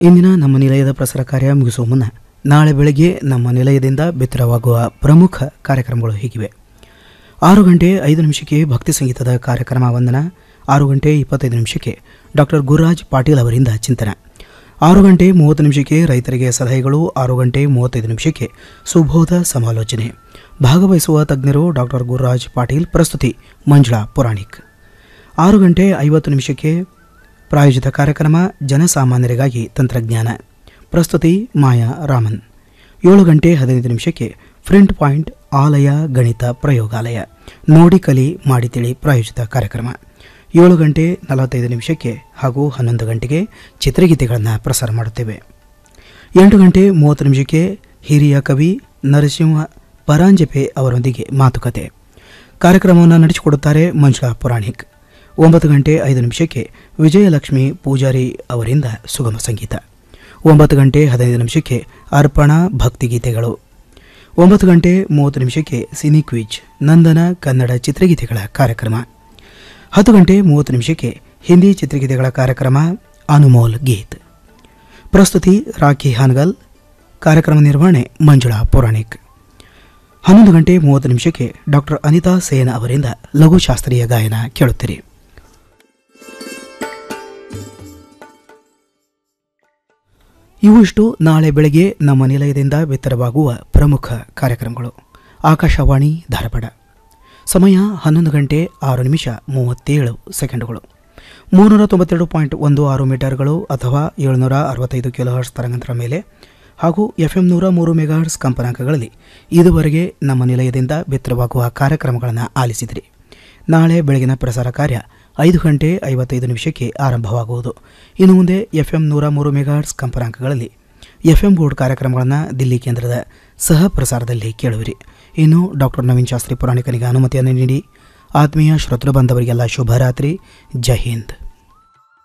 ಇಂದಿನ ನಮ್ಮ ನಿಲಯದ ಪ್ರಸಾರ ಕಾರ್ಯ ಮುಗಿಸುವ ಮುನ್ನ ನಾಳೆ ಬೆಳಗ್ಗೆ ನಮ್ಮ ನಿಲಯದಿಂದ ಬಿತ್ತರವಾಗುವ ಪ್ರಮುಖ ಕಾರ್ಯಕ್ರಮಗಳು ಹೀಗಿವೆ ಆರು ಗಂಟೆ ಐದು ನಿಮಿಷಕ್ಕೆ ಭಕ್ತಿ ಸಂಗೀತದ ಕಾರ್ಯಕ್ರಮ ವಂದನ ಆರು ಗಂಟೆ ಇಪ್ಪತ್ತೈದು ನಿಮಿಷಕ್ಕೆ ಡಾಕ್ಟರ್ ಗುರುರಾಜ್ ಪಾಟೀಲ್ ಅವರಿಂದ ಚಿಂತನೆ ಆರು ಗಂಟೆ ಮೂವತ್ತು ನಿಮಿಷಕ್ಕೆ ರೈತರಿಗೆ ಸಲಹೆಗಳು ಆರು ಗಂಟೆ ಮೂವತ್ತೈದು ನಿಮಿಷಕ್ಕೆ ಸುಬೋಧ ಸಮಾಲೋಚನೆ ಭಾಗವಹಿಸುವ ತಜ್ಞರು ಡಾಕ್ಟರ್ ಗುರುರಾಜ್ ಪಾಟೀಲ್ ಪ್ರಸ್ತುತಿ ಮಂಜುಳಾ ಪುರಾಣಿಕ್ ಆರು ಗಂಟೆ ಐವತ್ತು ನಿಮಿಷಕ್ಕೆ ಪ್ರಾಯೋಜಿತ ಕಾರ್ಯಕ್ರಮ ಜನಸಾಮಾನ್ಯರಿಗಾಗಿ ತಂತ್ರಜ್ಞಾನ ಪ್ರಸ್ತುತಿ ಮಾಯಾ ರಾಮನ್ ಏಳು ಗಂಟೆ ಹದಿನೈದು ನಿಮಿಷಕ್ಕೆ ಫ್ರಂಟ್ ಪಾಯಿಂಟ್ ಆಲಯ ಗಣಿತ ಪ್ರಯೋಗಾಲಯ ನೋಡಿ ಕಲಿ ಮಾಡಿ ತಿಳಿ ಪ್ರಾಯೋಜಿತ ಕಾರ್ಯಕ್ರಮ ಏಳು ಗಂಟೆ ನಲವತ್ತೈದು ನಿಮಿಷಕ್ಕೆ ಹಾಗೂ ಹನ್ನೊಂದು ಗಂಟೆಗೆ ಚಿತ್ರಗೀತೆಗಳನ್ನು ಪ್ರಸಾರ ಮಾಡುತ್ತೇವೆ ಎಂಟು ಗಂಟೆ ಮೂವತ್ತು ನಿಮಿಷಕ್ಕೆ ಹಿರಿಯ ಕವಿ ನರಸಿಂಹ ಪರಾಂಜಪೆ ಅವರೊಂದಿಗೆ ಮಾತುಕತೆ ಕಾರ್ಯಕ್ರಮವನ್ನು ನಡೆಸಿಕೊಡುತ್ತಾರೆ ಮಂಜುಳಾ ಪುರಾಣಿಕ್ ಒಂಬತ್ತು ಗಂಟೆ ಐದು ನಿಮಿಷಕ್ಕೆ ವಿಜಯಲಕ್ಷ್ಮಿ ಪೂಜಾರಿ ಅವರಿಂದ ಸುಗಮ ಸಂಗೀತ ಒಂಬತ್ತು ಗಂಟೆ ಹದಿನೈದು ನಿಮಿಷಕ್ಕೆ ಅರ್ಪಣಾ ಭಕ್ತಿಗೀತೆಗಳು ಒಂಬತ್ತು ಗಂಟೆ ಮೂವತ್ತು ನಿಮಿಷಕ್ಕೆ ಸಿನಿ ಕ್ವಿಜ್ ನಂದನ ಕನ್ನಡ ಚಿತ್ರಗೀತೆಗಳ ಕಾರ್ಯಕ್ರಮ ಹತ್ತು ಗಂಟೆ ಮೂವತ್ತು ನಿಮಿಷಕ್ಕೆ ಹಿಂದಿ ಚಿತ್ರಗೀತೆಗಳ ಕಾರ್ಯಕ್ರಮ ಅನುಮೋಲ್ ಗೀತ್ ಪ್ರಸ್ತುತಿ ರಾಖಿ ಹಾನಗಲ್ ಕಾರ್ಯಕ್ರಮ ನಿರ್ವಹಣೆ ಮಂಜುಳಾ ಪುರಾಣಿಕ್ ಹನ್ನೊಂದು ಗಂಟೆ ಮೂವತ್ತು ನಿಮಿಷಕ್ಕೆ ಡಾಕ್ಟರ್ ಅನಿತಾ ಸೇನ್ ಅವರಿಂದ ಲಘುಶಾಸ್ತ್ರೀಯ ಗಾಯನ ಕೇಳುತ್ತೀರಿ ಇವಿಷ್ಟು ನಾಳೆ ಬೆಳಗ್ಗೆ ನಮ್ಮ ನಿಲಯದಿಂದ ಬಿತ್ತರವಾಗುವ ಪ್ರಮುಖ ಕಾರ್ಯಕ್ರಮಗಳು ಆಕಾಶವಾಣಿ ಧಾರವಾಡ ಸಮಯ ಹನ್ನೊಂದು ಗಂಟೆ ಆರು ನಿಮಿಷ ಮೂವತ್ತೇಳು ಸೆಕೆಂಡುಗಳು ಮೂರುನೂರ ತೊಂಬತ್ತೆರಡು ಪಾಯಿಂಟ್ ಒಂದು ಆರು ಮೀಟರ್ಗಳು ಅಥವಾ ಏಳುನೂರ ಅರವತ್ತೈದು ಕಿಲೋಹರ್ಟ್ಸ್ ತರಂಗಾಂತರ ಮೇಲೆ ಹಾಗೂ ಎಫ್ ಎಂ ನೂರ ಮೂರು ಮೆಗಾಹರ್ಟ್ಸ್ ಕಂಪನಾಂಕಗಳಲ್ಲಿ ಇದುವರೆಗೆ ನಮ್ಮ ನಿಲಯದಿಂದ ಬಿತ್ತರವಾಗುವ ಕಾರ್ಯಕ್ರಮಗಳನ್ನು ಆಲಿಸಿದಿರಿ ನಾಳೆ ಬೆಳಗಿನ ಪ್ರಸಾರ ಕಾರ್ಯ ಐದು ಗಂಟೆ ಐವತ್ತೈದು ನಿಮಿಷಕ್ಕೆ ಆರಂಭವಾಗುವುದು ಇನ್ನು ಮುಂದೆ ಎಫ್ ಎಂ ನೂರ ಮೂರು ಮೆಗಾಹರ್ಟ್ಸ್ ಕಂಪನಾಂಕಗಳಲ್ಲಿ ಎಫ್ ಎಂ ಬೋರ್ಡ್ ಕಾರ್ಯಕ್ರಮಗಳನ್ನು ದಿಲ್ಲಿ ಕೇಂದ್ರದ ಸಹ ಪ್ರಸಾರದಲ್ಲಿ ಕೇಳುವಿರಿ ಇನ್ನು ಡಾಕ್ಟರ್ ನವೀನ್ ಶಾಸ್ತ್ರಿ ಪುರಾಣಿಕನಿಗೆ ಅನುಮತಿಯನ್ನು ನೀಡಿ ಆತ್ಮೀಯ ಶ್ರೋತೃ ಬಂದವರಿಗೆಲ್ಲ ಶುಭರಾತ್ರಿ ಜೈ ಹಿಂದ್